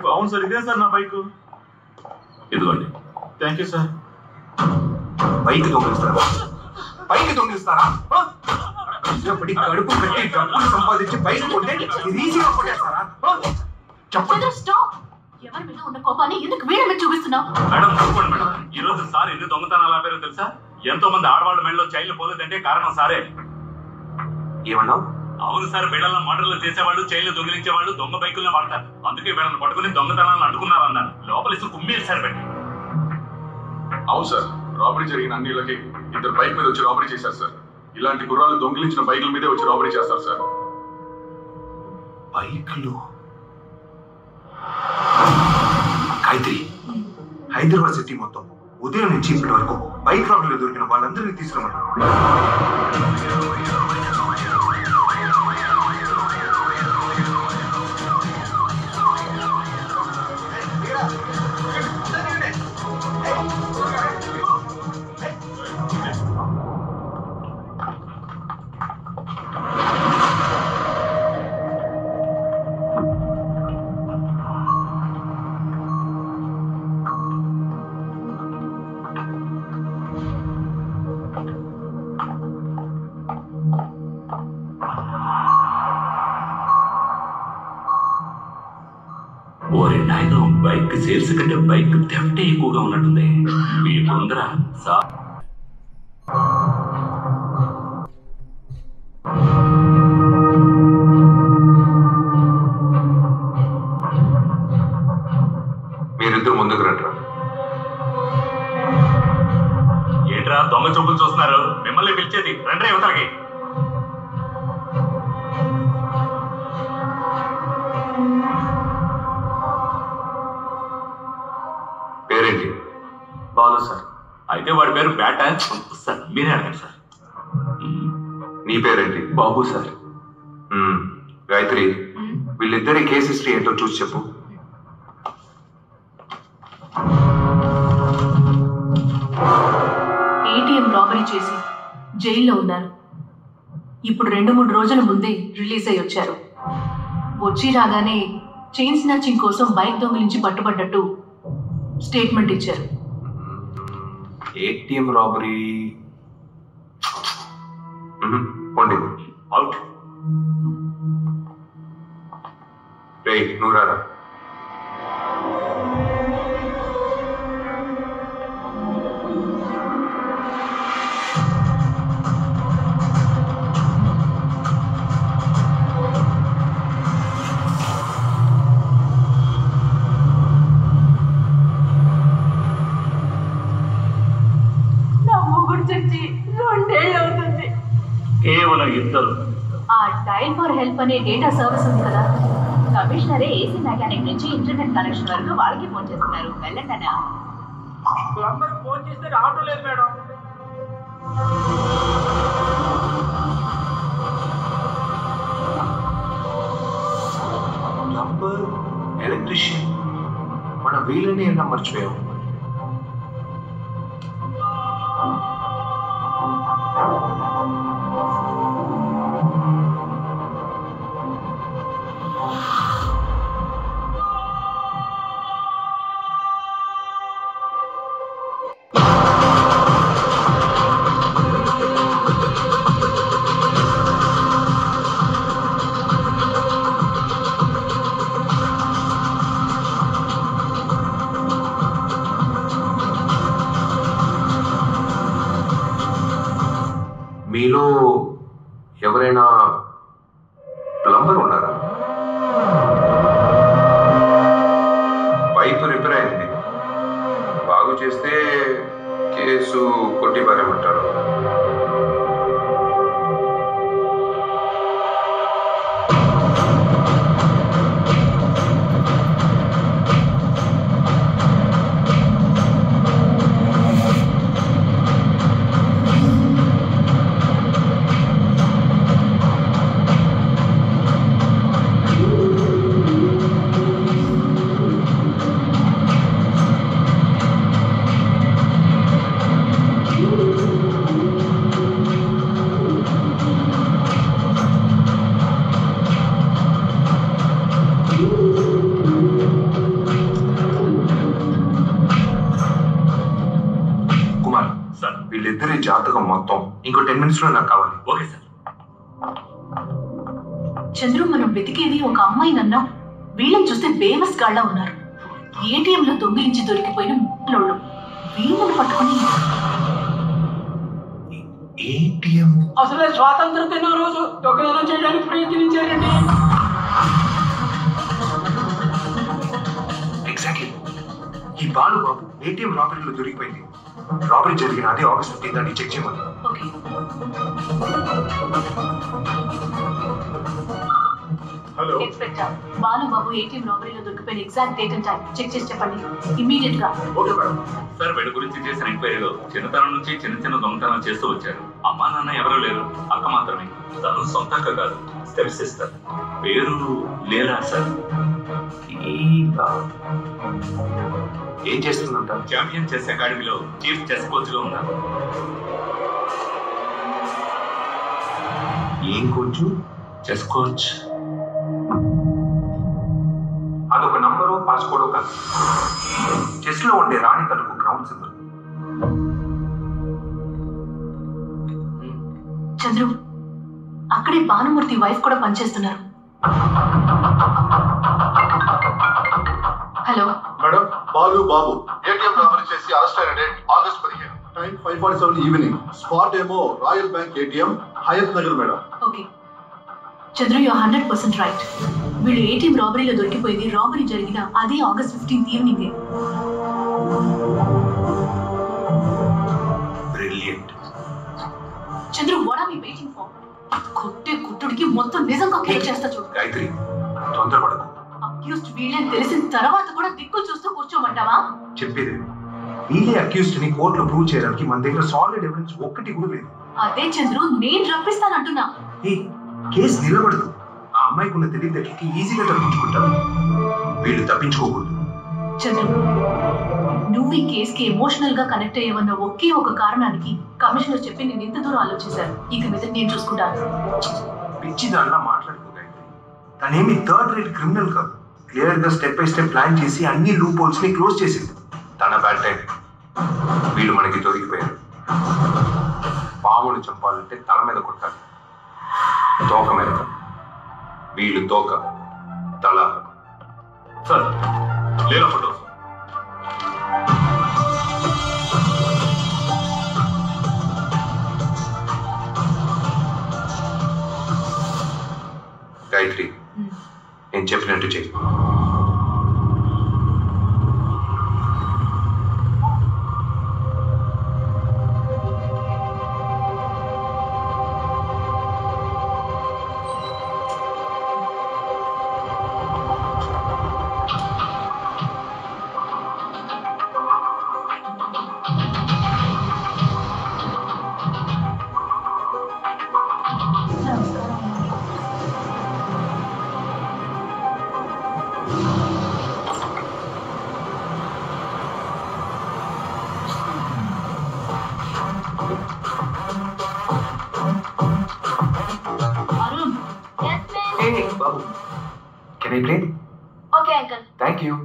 Bike అవును sir ఇదే sir నా బైక్ ఇదిగోండి థ్యాంక్ యూ సార్ బైక్ దొంగిలిస్తారా బైక్ దొంగిలిస్తారా ఆ? కష్టపడి కడుపు పెట్టి డబ్బులు సంపాదించి బైక్ కొంటే ఇది ఈజీగా కొట్టేస్తారా ఆ? చెప్పండి స్టాప్ ఎవరి మీద ఉన్న కోపాన్ని ఎందుకు వీళ్ళ మీద చూపిస్తున్నావు మేడం తప్పండి మేడం ఈ రోజు సార్ ఎన్ని దొంగతనాలు ఆపారో తెలుసా ఎంతో మంది ఆడవాళ్ళ మెడలో చైన్లు పోలేదంటే కారణం సారే ఏమన్నావు అవును సార్ వీళ్ళలో మర్డర్లు చేసేవాళ్ళు చైన్లు దొంగిలించేవాళ్ళు దొంగ బైకుల్లో వాడతారు అందుకే వీళ్ళని పట్టుకుని దొంగతనాలను అడ్డుకున్నారు అన్నారు లోపలిసి కుమ్మీరు సార్ పెట్టి అవును సార్ రాబరీ జరిగిన అన్ని ఇళ్ళకి ఇద్దరు బైక్ మీద వచ్చి రాబరీ చేశారు సార్ ఇలాంటి గుర్రాలు దొంగిలించిన బైకుల మీదే వచ్చి రాబరీ చేస్తారు సార్ బైక్లు గాయత్రి హైదరాబాద్ సిటీ మొత్తం ఉదయం నుంచి ఇప్పటి వరకు బైక్ రాబరీలో దొరికిన వాళ్ళందరినీ తీసుకురమ్మను ఓరి నాయన బైక్ సేల్స్ కంటే బైక్ థెఫ్టే ఎక్కువగా ఉన్నట్టుంది మీ ముందర సా మీరిద్దరు ముందుకు రండి ఏంట్రా దొంగ చూపులు చూస్తున్నారు మిమ్మల్ని పిలిచేది రండి యువతలకి పేరేంటి బాలు సార్ అయితే వాడి పేరు బ్యాట సార్ మీరే అడగండి సార్ నీ పేరేంటి బాబు సార్ మ్మ్. గాయత్రి వీళ్ళిద్దరి కేస్ హిస్టరీ ఏంటో చూసి చెప్పు ఏటీఎం రాబరీ చేసి జైల్లో ఉన్నారు ఇప్పుడు రెండు మూడు రోజుల ముందే రిలీజ్ అయి వచ్చారు వచ్చి రాగానే చైన్ స్నాచింగ్ కోసం బైక్ దొంగిలించి పట్టుబడ్డట్టు స్టేట్మెంట్ ఇచ్చారు ఏటీఎం రాబరీ పోండి అవుట్ రే నువ్వు రారా నా మొగుడు చచ్చి రెండేళ్ళు అవుతుంది కేవలం ఇద్దరు ఆ డైల్ ఫర్ హెల్ప్ అనే డేటా సర్వీస్ ఉంది కదా కమిషనరే ఏసీ మెకానిక్ నుంచి ఇంటర్నెట్ కనెక్షన్ వరకు వాళ్ళకి ఫోన్ చేస్తున్నారు వెళ్ళండి అన్న ప్లంబర్ ఫోన్ చేస్తే రావటం లేదు మేడం నంబర్ ఎలక్ట్రీషియన్ మన వీళ్ళని ఎలా మర్చిపోయావు మీలో ఎవరైనా ప్లంబర్ ఉన్నారా పైపు రిపేర్ అయింది బాగు చేస్తే కేసు కొట్టి పారేమంటారు వీళ్ళిద్దరి జాతకం మొత్తం ఇంకో టెన్ మినిట్స్ లో నాకు కావాలి ఓకే సార్ చంద్రు మనం వెతికేది ఒక అమ్మాయి అన్నాం వీళ్ళని చూస్తే బేవస్ గాళ్ళ ఉన్నారు ఏటీఎం లో దొంగిలించి దొరికిపోయిన ముక్కలోళ్ళు వీళ్ళని పట్టుకుని ఏటీఎం అసలే స్వాతంత్ర దిన రోజు దొంగతనం చేయడానికి ప్రయత్నించారండి ఎగ్జాక్ట్లీ ఈ బాలు బాబు ఏటీఎం రాబరీలో దొరికిపోయింది రాబరీ జరిగిన అదే ఆగస్ట్ ఫిఫ్టీన్ దాన్ని చెక్ చేయమని okay hello inspector Balu Babu ATM రాబరీలో దొరికిపోయిన exact date and time check చేసి చెప్పండి ఇమీడియట్ గా ఓకే మేడం సార్ వీడి గురించి చేసిన ఎంక్వైరీలో చిన్నతనం నుంచి చిన్న చిన్న దొంగతనాలు చేస్తూ వచ్చారు అమ్మా నాన్న ఎవరూ లేరు అక్క మాత్రమే తను సొంత అక్క కాదు స్టెప్ సిస్టర్ పేరు లేలా సార్ ఈలా. ఏం చేస్తుందంట ఛాంపియన్ చెస్ అకాడమీలో చీఫ్ చెస్ కోచ్ గా ఉన్నారు ఏం కొంచెం చెస్ కోచ్ అదొక నంబరు పాస్కోడో కాదు చెస్ లో ఉండే రాణి తలుపు గ్రౌండ్ సింబల్ చంద్రు అక్కడే భానుమూర్తి వైఫ్ కూడా పనిచేస్తున్నారు hello madam Balu Babu ATM robbery చేసి అరెస్ట్ అయిన డేట్ ఆగస్ట్ పదిహేను time five forty seven evening spot ఏమో Royal Bank ATM Hayat Nagar madam okay Chandru you hundred percent right వీళ్ళు ఏటీఎం రాబరీలో దొరికిపోయింది రాబరీ జరిగిన అదే August fifteenth evening brilliant Chandru what are waiting for కొట్టే కుట్టుడికి మొత్తం నిజంగా క్లియర్ చేస్తా చూడు గాయత్రి తొందరపడకు అక్యూస్డ్ వీళ్ళని తెలిసిన తర్వాత కూడా దిక్కులు చూస్తూ కూర్చోమంటావా చెప్పేది వీళ్ళే అక్యూస్డ్ ని కోర్టులో ప్రూవ్ చేయడానికి మన దగ్గర సాలిడ్ ఎవిడెన్స్ ఒక్కటి కూడా లేదు అదే చంద్రు నేను రప్పిస్తానంటున్నా ఈ కేసు నిలబడదు ఆ అమ్మాయికి ఉన్న తెలివితేటలకి ఈజీగా తప్పించుకుంటారు వీళ్ళు తప్పించుకోకూడదు చంద్రు నువ్వు ఈ కేసుకి ఎమోషనల్ గా కనెక్ట్ అయ్యేవన్న ఒకే ఒక కారణానికి కమిషనర్ చెప్పి నేను ఇంత దూరం ఆలోచించాను ఇక మీద నేను చూసుకుంటాను పిచ్చి దానిలా మాట్లాడుకో గాయత్రి తనేమి థర్డ్ రేట్ క్రిమినల్ కాదు క్లియర్ గా స్టెప్ బై స్టెప్ ప్లాన్ చేసి అన్ని లూప్ హోల్స్ ని క్లోజ్ చేసింది తన బ్యాడ్ టైం వీళ్ళు మనకి దొరికిపోయారు పాముని చంపాలంటే తల మీద కొట్టాలి తోక మీద కాదు. వీళ్ళు తోక తల సార్ లేలా ఫోటోస్ గాయత్రి నేను చెప్పినట్టు చెయ్యి అరుణ్ Hey, బాబు can I play okay uncle thank you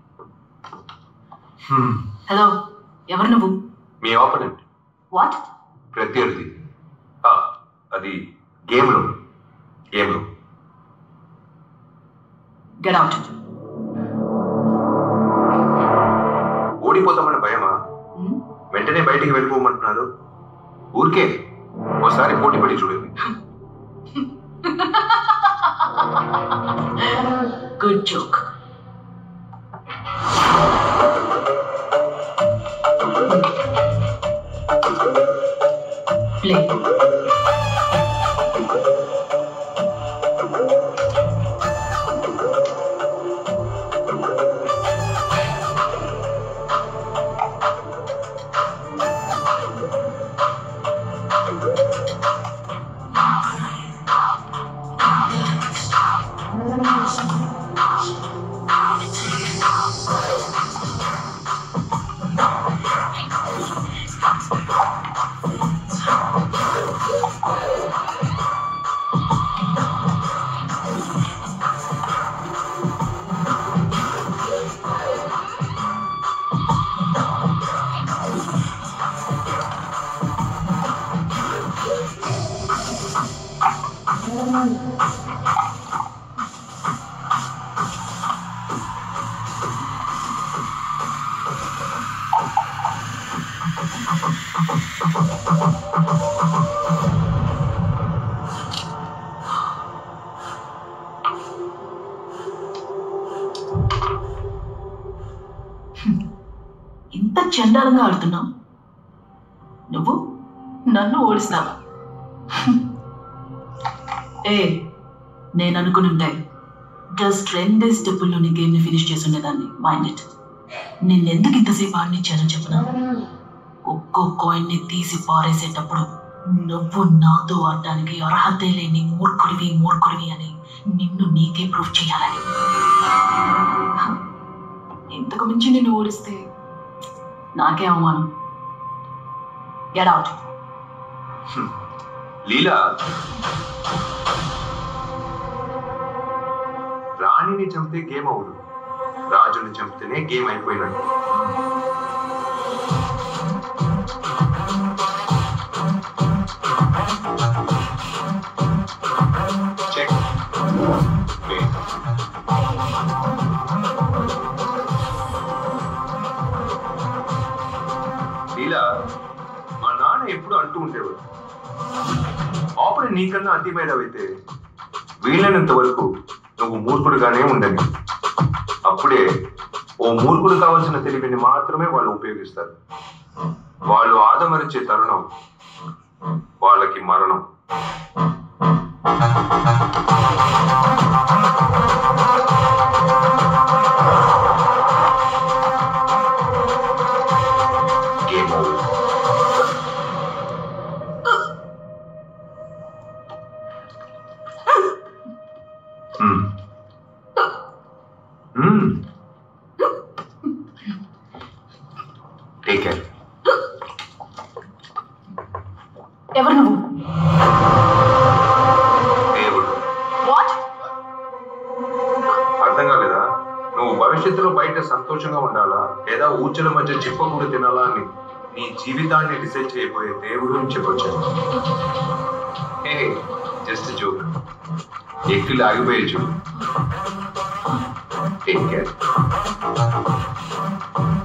hello ఎవరు నువ్వు మీ ఆపోనెంట్ వాట్ ప్రత్యర్థి ఆ, అది గేమ్లో గేమ్లో గెట్ అవుట్ ఓడిపోతామని భయమా వెంటనే బయటికి వెళ్ళిపోమంటున్నారు ఊరికే ఓసారి పోటీ పడి చూడండి గుడ్ జోక్ ప్లే ఇంత చండాలంగా ఆడుతున్నావు నువ్వు నన్ను ఓడిస్తావా ఏ నేను అనుకునుంటే జస్ట్ రెండే స్టెప్పుల్లోని గేమ్ని ఫినిష్ చేసి ఉండేదాన్ని మైండ్ ఇట్ నిన్నెందుకు ఇంతసేపు ఆడినిచ్చానో చెప్పనా ఒక్కో కాయిన్ని తీసి పారేసేటప్పుడు నువ్వు నాతో ఆడడానికి అర్హతే లేని మూర్ఖుడివి మూర్ఖుడివి అని నిన్ను నీకే ప్రూఫ్ చేయాలని ఇంతకు మించి నిన్ను ఓడిస్తే నాకే అవమానం గెట్ అవుట్ లీలా రాణిని చంపితే గేమ్ అవుదు రాజుని చంపితేనే గేమ్ అయిపోయినట్టు చెక్ లీలా మా నాన్న ఎప్పుడు అంటూ ఉండేవాడు ఆపరేట్ నీకన్నా అతి మేధావైతే వీలైనంత వరకు నువ్వు మూర్ఖుడుగానే ఉండని అప్పుడే ఓ మూర్ఖుడు కావాల్సిన తెలివిని మాత్రమే వాళ్ళు ఉపయోగిస్తారు వాళ్ళు ఆదమరిచే తరుణం వాళ్ళకి మరణం game over Hmm. Hmm. Take care. ఎవరు నువ్వు దేవుడు వాట్ అర్థం కాలేదా నువ్వు భవిష్యత్తులో బయట సంతోషంగా ఉండాలా లేదా ఊచల మధ్య చిప్పకూడ తినాలా అని నీ జీవితాన్ని డిసైడ్ చేయబోయే దేవుడు అని చెప్పొచ్చాను హే జస్ట్ జోక్ ఎక్కిలు ఆగిపోయే చూడు టేక్ కేర్